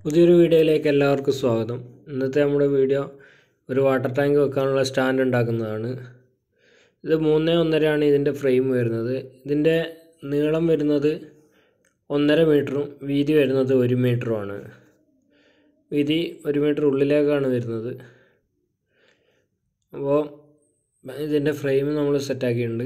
പുതിയൊരു വീഡിയോയിലേക്ക് എല്ലാവർക്കും സ്വാഗതം ഇന്നത്തെ നമ്മുടെ വീഡിയോ ഒരു വാട്ടർ ടാങ്ക് വെക്കാനുള്ള സ്റ്റാൻഡ് ഉണ്ടാക്കുന്നതാണ് ഇത് മൂന്ന് ഒന്നരയാണ് ഇതിൻ്റെ ഫ്രെയിം വരുന്നത് ഇതിൻ്റെ നീളം വരുന്നത് ഒന്നര മീറ്ററും വീതി വരുന്നത് ഒരു മീറ്ററുമാണ് വീതി ഒരു മീറ്റർ ഉള്ളിലേക്കാണ് വരുന്നത് അപ്പോൾ ഇതിൻ്റെ ഫ്രെയിം നമ്മൾ സെറ്റാക്കിയിട്ടുണ്ട്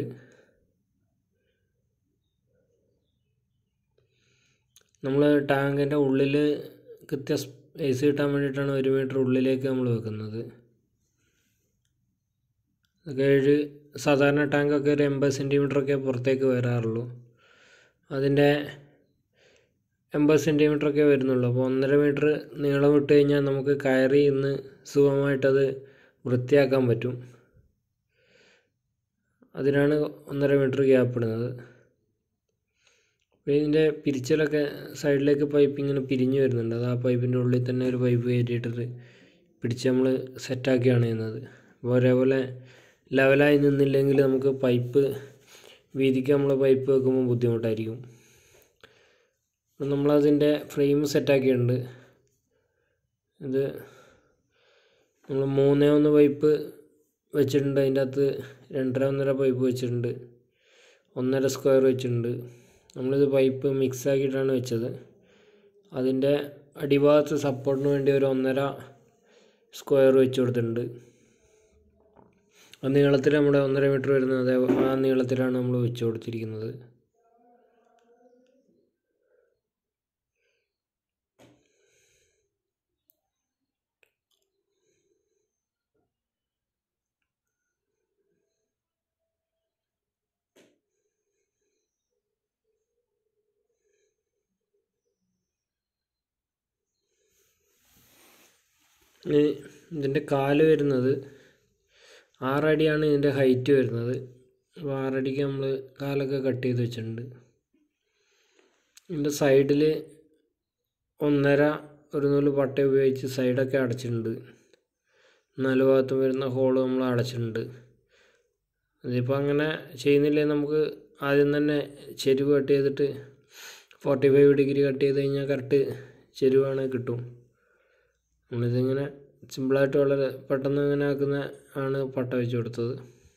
നമ്മൾ ടാങ്കിൻ്റെ ഉള്ളിൽ കൃത്യ സ്പേസ് കിട്ടാൻ വേണ്ടിയിട്ടാണ് ഒരു മീറ്റർ ഉള്ളിലേക്ക് നമ്മൾ വെക്കുന്നത് ഏഴ് സാധാരണ ടാങ്കൊക്കെ ഒരു എൺപത് സെൻറ്റിമീറ്ററൊക്കെ പുറത്തേക്ക് വരാറുള്ളൂ അതിൻ്റെ എൺപത് സെൻറ്റിമീറ്ററൊക്കെ വരുന്നുള്ളൂ അപ്പോൾ ഒന്നര മീറ്റർ നീളം വിട്ട് കഴിഞ്ഞാൽ നമുക്ക് കയറി ഇന്ന് സുഖമായിട്ടത് വൃത്തിയാക്കാൻ പറ്റും അതിനാണ് ഒന്നര മീറ്റർ ഗ്യാപ്പ് ഇടുന്നത് അപ്പോൾ ഇതിൻ്റെ പിരിച്ചലൊക്കെ സൈഡിലേക്ക് പൈപ്പ് ഇങ്ങനെ പിരിഞ്ഞു വരുന്നുണ്ട് അത് ആ പൈപ്പിൻ്റെ ഉള്ളിൽ തന്നെ ഒരു പൈപ്പ് കയറ്റിയിട്ടിട്ട് പിടിച്ച് നമ്മൾ സെറ്റാക്കിയാണ് ചെയ്യുന്നത് അപ്പോൾ ഒരേപോലെ ലെവലായി നിന്നില്ലെങ്കിൽ നമുക്ക് പൈപ്പ് വീതിക്ക് നമ്മൾ പൈപ്പ് വെക്കുമ്പോൾ ബുദ്ധിമുട്ടായിരിക്കും അപ്പം നമ്മളതിൻ്റെ ഫ്രെയിം സെറ്റാക്കിയിട്ടുണ്ട് ഇത് നമ്മൾ മൂന്നേ ഒന്ന് പൈപ്പ് വെച്ചിട്ടുണ്ട് അതിൻ്റെ അകത്ത് രണ്ടര ഒന്നര പൈപ്പ് വെച്ചിട്ടുണ്ട് ഒന്നര സ്ക്വയർ വെച്ചിട്ടുണ്ട് നമ്മളിത് പൈപ്പ് മിക്സ് ആക്കിയിട്ടാണ് വെച്ചത് അതിൻ്റെ അടിഭാഗത്ത് സപ്പോർട്ടിന് വേണ്ടി ഒരു ഒന്നര സ്ക്വയർ വെച്ച് കൊടുത്തിട്ടുണ്ട് ആ നീളത്തിൽ നമ്മുടെ ഒന്നര മീറ്റർ വരുന്നത് അതേ ആ നീളത്തിലാണ് നമ്മൾ വെച്ച് കൊടുത്തിരിക്കുന്നത് ഇതിൻ്റെ കാല് വരുന്നത് ആറടിയാണ് ഇതിൻ്റെ ഹൈറ്റ് വരുന്നത് അപ്പോൾ ആറടിക്ക് നമ്മൾ കാലൊക്കെ കട്ട് ചെയ്ത് വെച്ചിട്ടുണ്ട് ഇതിൻ്റെ സൈഡിൽ ഒന്നര ഒരു നൂല് പട്ട ഉപയോഗിച്ച് സൈഡൊക്കെ അടച്ചിട്ടുണ്ട് നാല് ഭാഗത്തും വരുന്ന ഹോള് നമ്മൾ അടച്ചിട്ടുണ്ട് അതിപ്പോൾ അങ്ങനെ ചെയ്യുന്നില്ലെങ്കിൽ നമുക്ക് ആദ്യം തന്നെ ചെരുവ് കട്ട് ചെയ്തിട്ട് ഫോർട്ടി ഫൈവ് ഡിഗ്രി കട്ട് ചെയ്ത് കഴിഞ്ഞാൽ കറക്റ്റ് ചെരുവാണ് കിട്ടും നമ്മളിതിങ്ങനെ സിമ്പിളായിട്ട് വളരെ പെട്ടെന്ന് ഇങ്ങനെ ആക്കുന്ന ആണ് പട്ട വെച്ച് കൊടുത്തത്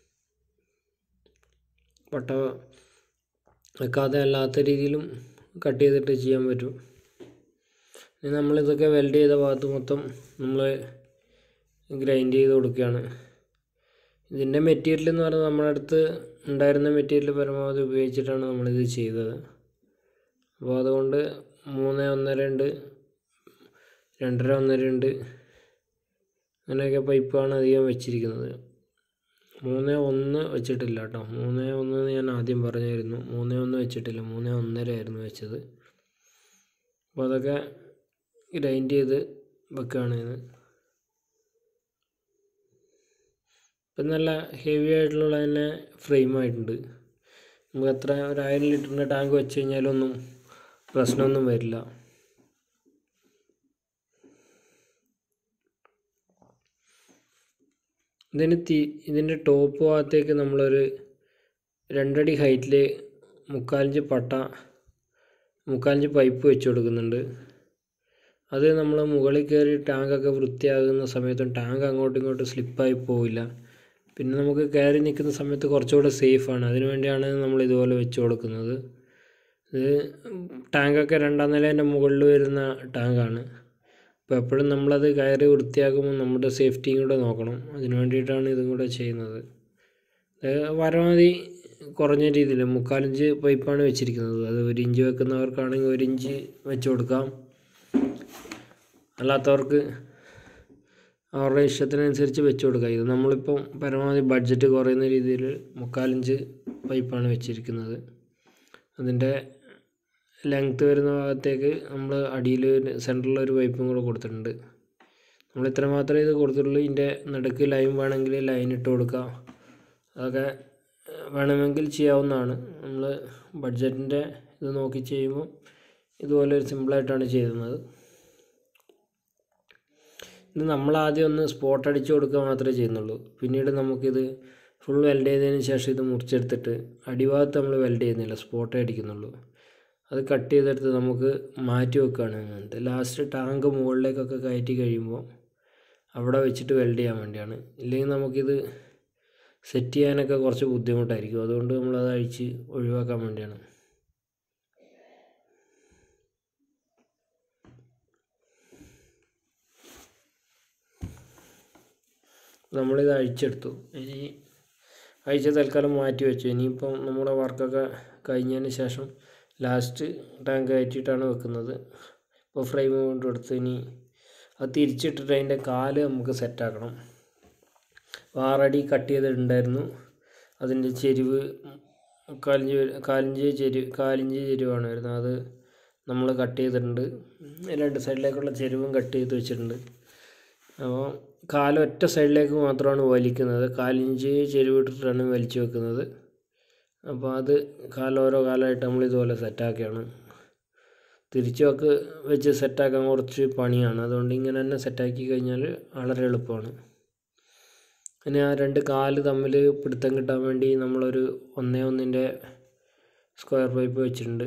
പട്ട വെക്കാതെ അല്ലാത്ത രീതിയിലും കട്ട് ചെയ്തിട്ട് ചെയ്യാൻ പറ്റും ഇനി നമ്മളിതൊക്കെ വെൽഡ് ചെയ്ത ഭാഗത്ത് മൊത്തം നമ്മൾ ഗ്രൈൻഡ് ചെയ്ത് കൊടുക്കുകയാണ് ഇതിൻ്റെ മെറ്റീരിയൽ എന്ന് പറയുന്നത് നമ്മുടെ അടുത്ത് ഉണ്ടായിരുന്ന മെറ്റീരിയൽ പരമാവധി ഉപയോഗിച്ചിട്ടാണ് നമ്മളിത് ചെയ്തത് അപ്പോൾ അതുകൊണ്ട് മൂന്ന് ഒന്നര ഉണ്ട് രണ്ടര ഒന്നര ഉണ്ട് അങ്ങനെയൊക്കെ പൈപ്പാണ് അധികം വെച്ചിരിക്കുന്നത് മൂന്ന് ഒന്ന് വെച്ചിട്ടില്ല കേട്ടോ മൂന്ന് ഒന്ന് ഞാൻ ആദ്യം പറഞ്ഞായിരുന്നു മൂന്ന് ഒന്ന് വെച്ചിട്ടില്ല മൂന്ന് ഒന്നര ആയിരുന്നു വെച്ചത് അപ്പോൾ അതൊക്കെ ഗ്രൈൻഡ് ചെയ്ത് വെക്കുകയാണ് ഇത് ഇപ്പം നല്ല ഹെവി ആയിട്ടുള്ള തന്നെ ഫ്രെയിം ആയിട്ടുണ്ട് നമുക്ക് എത്ര ഒരു ആയിരം ലിറ്ററിൻ്റെ ടാങ്ക് വെച്ച് കഴിഞ്ഞാലൊന്നും പ്രശ്നമൊന്നും വരില്ല ഇതിന് തീ ഇതിൻ്റെ ടോപ്പ് ഭാഗത്തേക്ക് നമ്മളൊരു രണ്ടടി ഹൈറ്റിൽ മുക്കാലഞ്ച് പട്ട മുക്കാലഞ്ച് പൈപ്പ് വെച്ച് കൊടുക്കുന്നുണ്ട് അത് നമ്മൾ മുകളിൽ കയറി ടാങ്കൊക്കെ വൃത്തിയാകുന്ന സമയത്തും ടാങ്ക് അങ്ങോട്ടും ഇങ്ങോട്ടും സ്ലിപ്പായി പോവില്ല പിന്നെ നമുക്ക് കയറി നിൽക്കുന്ന സമയത്ത് കുറച്ചുകൂടെ സേഫാണ് അതിനു വേണ്ടിയാണ് നമ്മൾ ഇതുപോലെ വെച്ച് കൊടുക്കുന്നത് ഇത് ടാങ്കൊക്കെ രണ്ടാം നിലേൻ്റെ മുകളിൽ വരുന്ന ടാങ്കാണ് അപ്പോൾ എപ്പോഴും നമ്മളത് കയറി വൃത്തിയാക്കുമ്പോൾ നമ്മുടെ സേഫ്റ്റിയും കൂടെ നോക്കണം അതിന് വേണ്ടിയിട്ടാണ് ഇതും കൂടെ ചെയ്യുന്നത് പരമാവധി കുറഞ്ഞ രീതിയിൽ മുക്കാലിഞ്ച് പൈപ്പാണ് വെച്ചിരിക്കുന്നത് അത് ഒരു ഇഞ്ച് വെക്കുന്നവർക്കാണെങ്കിൽ ഒരു ഇഞ്ച് വെച്ച് കൊടുക്കാം അല്ലാത്തവർക്ക് അവരുടെ ഇഷ്ടത്തിനനുസരിച്ച് വെച്ച് കൊടുക്കാം ഇത് നമ്മളിപ്പം പരമാവധി ബഡ്ജറ്റ് കുറയുന്ന രീതിയിൽ മുക്കാലിഞ്ച് പൈപ്പാണ് വെച്ചിരിക്കുന്നത് അതിൻ്റെ ലെങ്ത്ത് വരുന്ന ഭാഗത്തേക്ക് നമ്മൾ അടിയിൽ സെൻറ്ററിൽ ഒരു പൈപ്പും കൂടെ കൊടുത്തിട്ടുണ്ട് നമ്മൾ ഇത്ര മാത്രമേ ഇത് കൊടുത്തിട്ടുള്ളൂ ഇതിൻ്റെ നടുക്ക് ലൈൻ വേണമെങ്കിൽ ലൈൻ ഇട്ട് കൊടുക്കാം അതൊക്കെ വേണമെങ്കിൽ ചെയ്യാവുന്നതാണ് നമ്മൾ ബഡ്ജറ്റിൻ്റെ ഇത് നോക്കി ചെയ്യുമ്പോൾ ഇതുപോലെ ഒരു സിമ്പിളായിട്ടാണ് ചെയ്യുന്നത് ഇത് നമ്മൾ ആദ്യം ഒന്ന് സ്പോട്ട് അടിച്ച് കൊടുക്കുക മാത്രമേ ചെയ്യുന്നുള്ളൂ പിന്നീട് നമുക്കിത് ഫുൾ വെൽഡ് ചെയ്തതിന് ശേഷം ഇത് മുറിച്ചെടുത്തിട്ട് അടിഭാഗത്ത് നമ്മൾ വെൽഡ് ചെയ്യുന്നില്ല സ്പോട്ടേ അടിക്കുന്നുള്ളൂ അത് കട്ട് ചെയ്തെടുത്ത് നമുക്ക് മാറ്റി വെക്കുകയാണ് എന്നിട്ട് ലാസ്റ്റ് ടാങ്ക് മുകളിലേക്കൊക്കെ കയറ്റി കഴിയുമ്പോൾ അവിടെ വെച്ചിട്ട് വെൽഡ് ചെയ്യാൻ വേണ്ടിയാണ് ഇല്ലെങ്കിൽ നമുക്കിത് സെറ്റ് ചെയ്യാനൊക്കെ കുറച്ച് ബുദ്ധിമുട്ടായിരിക്കും അതുകൊണ്ട് നമ്മളത് അഴിച്ച് ഒഴിവാക്കാൻ വേണ്ടിയാണ് നമ്മളിത് അഴിച്ചെടുത്തു ഇനി അഴിച്ച് തൽക്കാലം മാറ്റി വെച്ചു ഇനിയിപ്പം നമ്മുടെ വർക്കൊക്കെ കഴിഞ്ഞതിന് ശേഷം ലാസ്റ്റ് ടാങ്ക് കയറ്റിയിട്ടാണ് വെക്കുന്നത് ഇപ്പോൾ ഫ്രെയിം കൊണ്ട് എടുത്ത് ഇനി അത് തിരിച്ചിട്ടിട്ട് അതിൻ്റെ കാല് നമുക്ക് സെറ്റാക്കണം ആറടി കട്ട് ചെയ്തിട്ടുണ്ടായിരുന്നു അതിൻ്റെ ചെരിവ് കാലിഞ്ച് കാലിഞ്ച് ചെരിവ് കാലിഞ്ച് ചെരിവാണ് വരുന്നത് അത് നമ്മൾ കട്ട് ചെയ്തിട്ടുണ്ട് രണ്ട് സൈഡിലേക്കുള്ള ചെരിവും കട്ട് ചെയ്ത് വെച്ചിട്ടുണ്ട് അപ്പോൾ കാല് ഒറ്റ സൈഡിലേക്ക് മാത്രമാണ് വലിക്കുന്നത് കാലിഞ്ച് ചെരുവിട്ടിട്ടാണ് വലിച്ചു വെക്കുന്നത് അപ്പോൾ അത് കാലം ഓരോ കാലമായിട്ട് നമ്മൾ ഇതുപോലെ സെറ്റാക്കുകയാണ് തിരിച്ചു വെക്ക് വെച്ച് സെറ്റാക്കാൻ കുറച്ച് പണിയാണ് അതുകൊണ്ട് ഇങ്ങനെ തന്നെ സെറ്റാക്കി കഴിഞ്ഞാൽ വളരെ എളുപ്പമാണ് പിന്നെ ആ രണ്ട് കാല് തമ്മിൽ പിടുത്തം കിട്ടാൻ വേണ്ടി നമ്മളൊരു ഒന്നേ ഒന്നിൻ്റെ സ്ക്വയർ പൈപ്പ് വെച്ചിട്ടുണ്ട്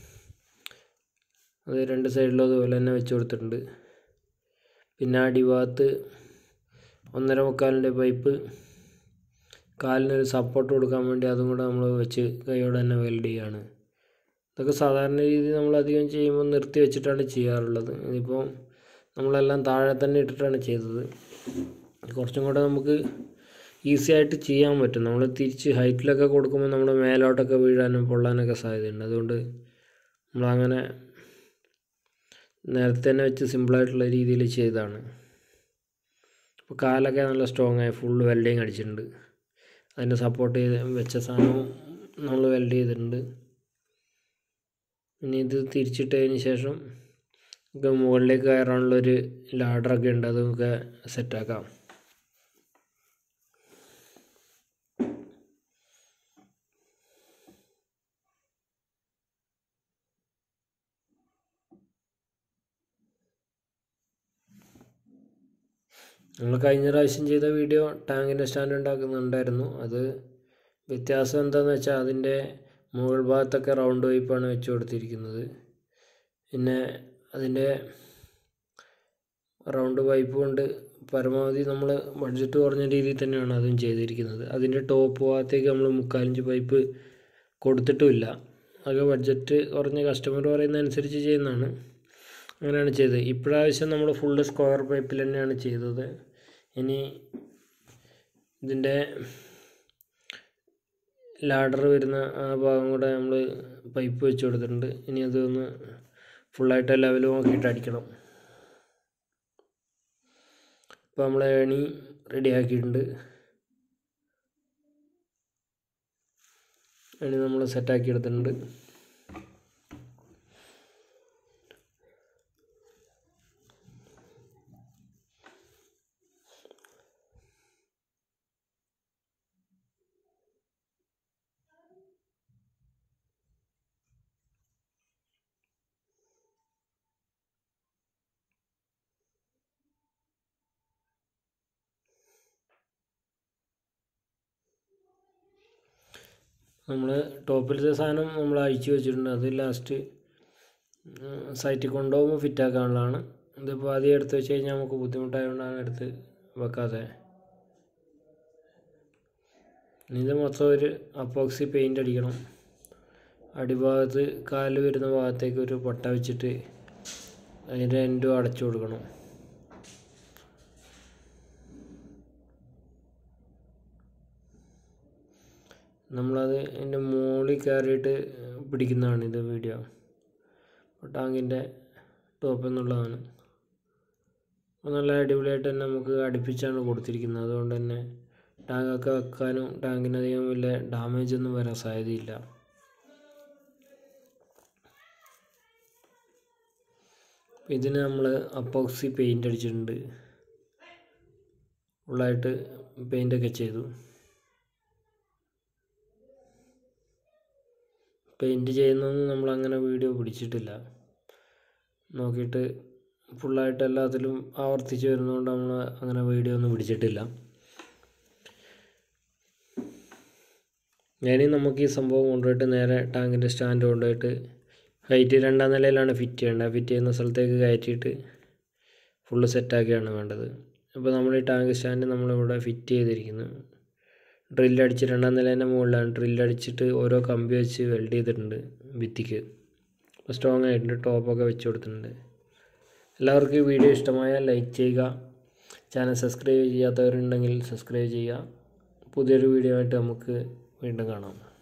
അത് രണ്ട് സൈഡിലും അതുപോലെ തന്നെ വെച്ച് കൊടുത്തിട്ടുണ്ട് പിന്നെ അടിഭാഗത്ത് ഒന്നര മുക്കാലിൻ്റെ പൈപ്പ് കാലിനൊരു സപ്പോർട്ട് കൊടുക്കാൻ വേണ്ടി അതും കൂടെ നമ്മൾ വെച്ച് കൈയോടെ തന്നെ വെൽഡ് ചെയ്യാണ് ഇതൊക്കെ സാധാരണ രീതിയിൽ നമ്മൾ അധികം ചെയ്യുമ്പോൾ നിർത്തി വെച്ചിട്ടാണ് ചെയ്യാറുള്ളത് ഇതിപ്പോൾ നമ്മളെല്ലാം താഴെ തന്നെ ഇട്ടിട്ടാണ് ചെയ്തത് കുറച്ചും കൂടെ നമുക്ക് ഈസി ആയിട്ട് ചെയ്യാൻ പറ്റും നമ്മൾ തിരിച്ച് ഹൈറ്റിലൊക്കെ കൊടുക്കുമ്പോൾ നമ്മുടെ മേലോട്ടൊക്കെ വീഴാനും പൊള്ളാനൊക്കെ സാധ്യതയുണ്ട് അതുകൊണ്ട് നമ്മളങ്ങനെ നേരത്തെ തന്നെ വെച്ച് സിമ്പിളായിട്ടുള്ള രീതിയിൽ ചെയ്തതാണ് അപ്പോൾ കാലൊക്കെ നല്ല സ്ട്രോങ് ആയി ഫുൾ വെൽഡിങ് അടിച്ചിട്ടുണ്ട് അതിൻ്റെ സപ്പോർട്ട് ചെയ്ത് വെച്ച സാധനവും നമ്മൾ വെൽഡ് ചെയ്തിട്ടുണ്ട് ഇനി ഇത് തിരിച്ചിട്ടതിന് ശേഷം നമുക്ക് മുകളിലേക്ക് കയറാനുള്ളൊരു ലാഡറൊക്കെ ഉണ്ട് അതൊക്കെ സെറ്റാക്കാം നമ്മൾ കഴിഞ്ഞ പ്രാവശ്യം ചെയ്ത വീഡിയോ ടാങ്കിൻ്റെ സ്റ്റാൻഡ് ഉണ്ടാക്കുന്നുണ്ടായിരുന്നു അത് വ്യത്യാസം എന്താണെന്ന് വെച്ചാൽ അതിൻ്റെ മുകൾ ഭാഗത്തൊക്കെ റൗണ്ട് പൈപ്പാണ് വെച്ച് കൊടുത്തിരിക്കുന്നത് പിന്നെ അതിൻ്റെ റൗണ്ട് പൈപ്പ് കൊണ്ട് പരമാവധി നമ്മൾ ബഡ്ജറ്റ് കുറഞ്ഞ രീതിയിൽ തന്നെയാണ് അതും ചെയ്തിരിക്കുന്നത് അതിൻ്റെ ടോപ്പ് ഭാഗത്തേക്ക് നമ്മൾ മുക്കാലിഞ്ച് പൈപ്പ് കൊടുത്തിട്ടുമില്ല അത് ബഡ്ജറ്റ് കുറഞ്ഞ കസ്റ്റമർ പറയുന്ന അനുസരിച്ച് ചെയ്യുന്നതാണ് അങ്ങനെയാണ് ചെയ്തത് ഇപ്രാവശ്യം നമ്മൾ ഫുള്ള് സ്ക്വയർ പൈപ്പിൽ തന്നെയാണ് ചെയ്തത് ഇനി ഇതിൻ്റെ ലാഡർ വരുന്ന ആ ഭാഗം കൂടെ നമ്മൾ പൈപ്പ് വെച്ച് കൊടുത്തിട്ടുണ്ട് ഇനി അതൊന്ന് ഫുള്ളായിട്ട് ലെവൽ നോക്കിയിട്ട് അടിക്കണം ഇപ്പോൾ നമ്മൾ ഏണി റെഡി ആക്കിയിട്ടുണ്ട് ഏണി നമ്മൾ സെറ്റാക്കി എടുത്തിട്ടുണ്ട് നമ്മൾ ടോപ്പിലത്തെ സാധനം നമ്മൾ അഴിച്ചു വെച്ചിട്ടുണ്ട് അത് ലാസ്റ്റ് സൈറ്റിൽ കൊണ്ടുപോകുമ്പോൾ ഫിറ്റാക്കാനുള്ളതാണ് ഇതിപ്പോൾ ആദ്യം എടുത്ത് വെച്ച് കഴിഞ്ഞാൽ നമുക്ക് ബുദ്ധിമുട്ടായതുകൊണ്ടാണ് എടുത്ത് വെക്കാതെ ഇനി ഇത് മൊത്തം ഒരു അപ്പോക്സി പെയിൻ്റ് അടിക്കണം അടിഭാഗത്ത് കാല് വരുന്ന ഭാഗത്തേക്ക് ഒരു പട്ട വെച്ചിട്ട് അതിൻ്റെ എൻഡും അടച്ചു കൊടുക്കണം നമ്മളത് അതിൻ്റെ മുകളിൽ കയറിയിട്ട് പിടിക്കുന്നതാണ് ഇത് വീഡിയോ ടാങ്കിൻ്റെ ടോപ്പ് എന്നുള്ളതാണ് അപ്പോൾ നല്ല അടിപൊളിയായിട്ട് തന്നെ നമുക്ക് അടുപ്പിച്ചാണ് കൊടുത്തിരിക്കുന്നത് അതുകൊണ്ട് തന്നെ ടാങ്കൊക്കെ വെക്കാനും ടാങ്കിനധികം വലിയ ഡാമേജ് ഒന്നും വരാൻ സാധ്യതയില്ല ഇതിന് നമ്മൾ അപ്പോക്സി പെയിൻ്റ് അടിച്ചിട്ടുണ്ട് ഫുള്ളായിട്ട് പെയിൻ്റൊക്കെ ചെയ്തു പെയിൻറ്റ് ചെയ്യുന്നതൊന്നും നമ്മൾ അങ്ങനെ വീഡിയോ പിടിച്ചിട്ടില്ല നോക്കിയിട്ട് ഫുള്ളായിട്ട് എല്ലാത്തിലും ആവർത്തിച്ച് വരുന്നതുകൊണ്ട് നമ്മൾ അങ്ങനെ വീഡിയോ ഒന്നും പിടിച്ചിട്ടില്ല ഇനി നമുക്ക് ഈ സംഭവം കൊണ്ടുപോയിട്ട് നേരെ ടാങ്കിൻ്റെ സ്റ്റാൻഡ് കൊണ്ടുപോയിട്ട് ഹൈറ്റ് രണ്ടാം നിലയിലാണ് ഫിറ്റ് ചെയ്യേണ്ടത് ഫിറ്റ് ചെയ്യുന്ന സ്ഥലത്തേക്ക് കയറ്റിയിട്ട് ഫുള്ള് സെറ്റാക്കിയാണ് വേണ്ടത് അപ്പോൾ നമ്മൾ ഈ ടാങ്ക് സ്റ്റാൻഡ് നമ്മളിവിടെ ഫിറ്റ് ചെയ്തിരിക്കുന്നു ഡ്രില്ലടിച്ച് രണ്ടാം നിലേൻ്റെ മുകളിലാണ് ഡ്രില്ലടിച്ചിട്ട് ഓരോ കമ്പി വെച്ച് വെൽഡ് ചെയ്തിട്ടുണ്ട് ഭിത്തിക്ക് അപ്പോൾ സ്ട്രോങ് ആയിട്ടുണ്ട് ടോപ്പൊക്കെ വെച്ച് കൊടുത്തിട്ടുണ്ട് എല്ലാവർക്കും ഈ വീഡിയോ ഇഷ്ടമായാൽ ലൈക്ക് ചെയ്യുക ചാനൽ സബ്സ്ക്രൈബ് ചെയ്യാത്തവരുണ്ടെങ്കിൽ സബ്സ്ക്രൈബ് ചെയ്യുക പുതിയൊരു വീഡിയോ ആയിട്ട് നമുക്ക് വീണ്ടും കാണാം